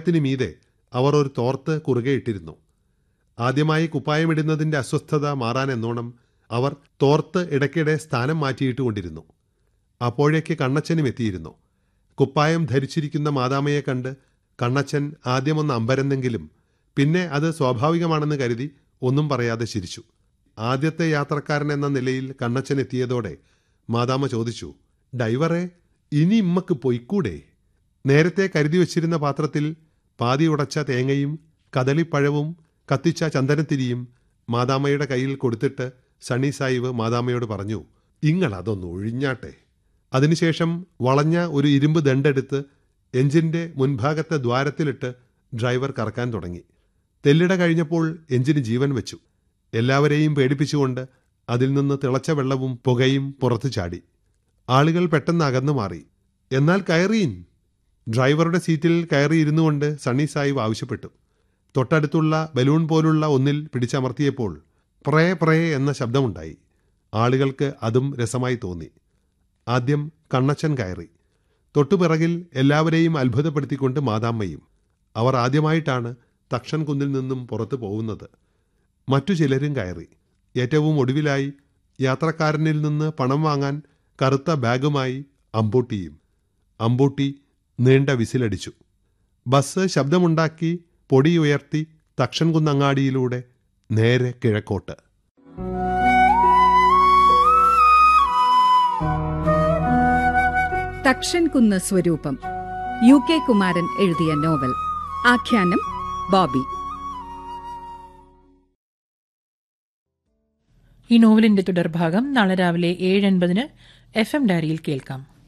കുപ്പായത്തിന് മീതെ അവർ ഒരു തോർത്ത് കുറുകെ ഇട്ടിരുന്നു ആദ്യമായി കുപ്പായമിടുന്നതിന്റെ അസ്വസ്ഥത മാറാൻ എന്നോണം അവർ തോർത്ത് ഇടയ്ക്കിടെ സ്ഥാനം മാറ്റിയിട്ട് കൊണ്ടിരുന്നു അപ്പോഴേക്ക് കണ്ണച്ചനും എത്തിയിരുന്നു കുപ്പായം ധരിച്ചിരിക്കുന്ന മാതാമയെ കണ്ട് കണ്ണച്ചൻ ആദ്യമൊന്ന് അമ്പരന്നെങ്കിലും പിന്നെ അത് സ്വാഭാവികമാണെന്ന് കരുതി ഒന്നും പറയാതെ ചിരിച്ചു ആദ്യത്തെ യാത്രക്കാരൻ എന്ന നിലയിൽ കണ്ണച്ചൻ എത്തിയതോടെ മാതാമ ചോദിച്ചു ഡൈവറെ ഇനി ഇമ്മക്ക് പൊയ്ക്കൂടെ നേരത്തെ കരുതി വച്ചിരുന്ന പാത്രത്തിൽ പാതി ഉടച്ച തേങ്ങയും കദളിപ്പഴവും കത്തിച്ച ചന്ദനത്തിരിയും മാതാമയുടെ കയ്യിൽ കൊടുത്തിട്ട് സണ്ണി സാഹിബ് മാതാമയോട് പറഞ്ഞു ഇങ്ങൾ അതൊന്ന് ഒഴിഞ്ഞാട്ടെ അതിനുശേഷം വളഞ്ഞ ഒരു ഇരുമ്പ് ദണ്ടെടുത്ത് എഞ്ചിന്റെ മുൻഭാഗത്തെ ദ്വാരത്തിലിട്ട് ഡ്രൈവർ കറക്കാൻ തുടങ്ങി തെല്ലിട കഴിഞ്ഞപ്പോൾ എഞ്ചിന് ജീവൻ വെച്ചു എല്ലാവരെയും പേടിപ്പിച്ചുകൊണ്ട് അതിൽ നിന്ന് തിളച്ച വെള്ളവും പുകയും പുറത്തു ചാടി ആളുകൾ പെട്ടെന്ന് അകന്നു മാറി എന്നാൽ കയറീൻ ഡ്രൈവറുടെ സീറ്റിൽ കയറി ഇരുന്നു കൊണ്ട് സണ്ണി സാഹിബ് ആവശ്യപ്പെട്ടു തൊട്ടടുത്തുള്ള ബലൂൺ പോലുള്ള ഒന്നിൽ പിടിച്ചമർത്തിയപ്പോൾ പ്രേ പ്രേ എന്ന ശബ്ദമുണ്ടായി ആളുകൾക്ക് അതും രസമായി തോന്നി ആദ്യം കണ്ണച്ചൻ കയറി തൊട്ടുപിറകിൽ എല്ലാവരെയും അത്ഭുതപ്പെടുത്തിക്കൊണ്ട് മാതാമ്മയും അവർ ആദ്യമായിട്ടാണ് തക്ഷൻ കുന്നിൽ നിന്നും പുറത്തു പോകുന്നത് മറ്റു ചിലരും കയറി ഏറ്റവും ഒടുവിലായി യാത്രക്കാരനിൽ നിന്ന് പണം വാങ്ങാൻ കറുത്ത ബാഗുമായി അമ്പൂട്ടിയും അമ്പൂട്ടി നീണ്ട വിസിലടിച്ചു ബസ് ശബ്ദമുണ്ടാക്കി പൊടി ഉയർത്തി തക്ഷൻ കുന്നങ്ങാടിയിലൂടെ നേരെ കിഴക്കോട്ട് തക്ഷൻ കുന്ന് സ്വരൂപം യു കെ കുമാരൻ എഴുതിയ നോവൽ ആഖ്യാനം ബോബി ഈ നോവലിന്റെ തുടർഭാഗം നാളെ രാവിലെ ഏഴ് അൻപതിന് എഫ് എം ഡയറിയിൽ കേൾക്കാം